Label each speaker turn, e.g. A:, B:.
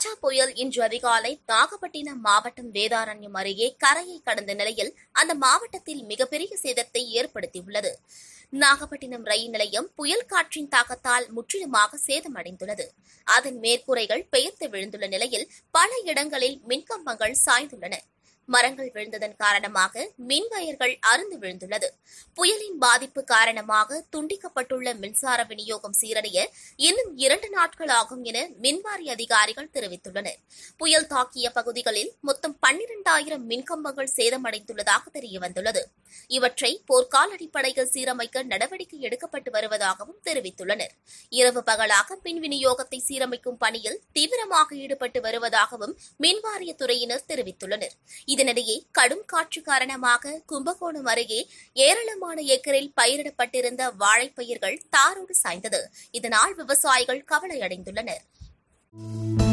A: கஜா புயல் இன்று அதிகாலை நாகப்பட்டினம் மாவட்டம் வேதாரண்யம் அருகே கரையை கடந்த நிலையில் அந்த மாவட்டத்தில் மிகப்பெரிய சேதத்தை ஏற்படுத்தியுள்ளது நாகப்பட்டினம் ரயில் நிலையம் புயல் காற்றின் தாக்கத்தால் முற்றிலுமாக சேதமடைந்துள்ளது அதன் மேற்கூரைகள் பெயர்த்து விழுந்துள்ள நிலையில் பல இடங்களில் மின்கம்பங்கள் சாய்ந்துள்ளன மரங்கள் விழுந்ததன் காரணமாக மின் வயர்கள் அறுந்து விழுந்துள்ளது புயலின் பாதிப்பு காரணமாக துண்டிக்கப்பட்டுள்ள மின்சார விநியோகம் சீரடைய இன்னும் இரண்டு நாட்கள் ஆகும் என மின்வாரிய அதிகாரிகள் தெரிவித்துள்ளனர் புயல் தாக்கிய பகுதிகளில் மொத்தம் பன்னிரண்டாயிரம் மின்கம்பங்கள் சேதமடைந்துள்ளதாக தெரியவந்துள்ளது இவற்றை போர்க்கால அடிப்படையில் சீரமைக்க நடவடிக்கை எடுக்கப்பட்டு வருவதாகவும் தெரிவித்துள்ளனர் இரவு பகலாக மின் விநியோகத்தை சீரமைக்கும் பணியில் தீவிரமாக ஈடுபட்டு வருவதாகவும் மின்வாரியத்துறையினர் தெரிவித்துள்ளனர் இதனிடையே கடும் காற்று காரணமாக கும்பகோணம் அருகே ஏராளமான ஏக்கரில் பயிரிடப்பட்டிருந்த வாழைப்பயிர்கள் தாரோடு சாய்ந்தது இதனால் விவசாயிகள் கவலையடைந்துள்ளனர்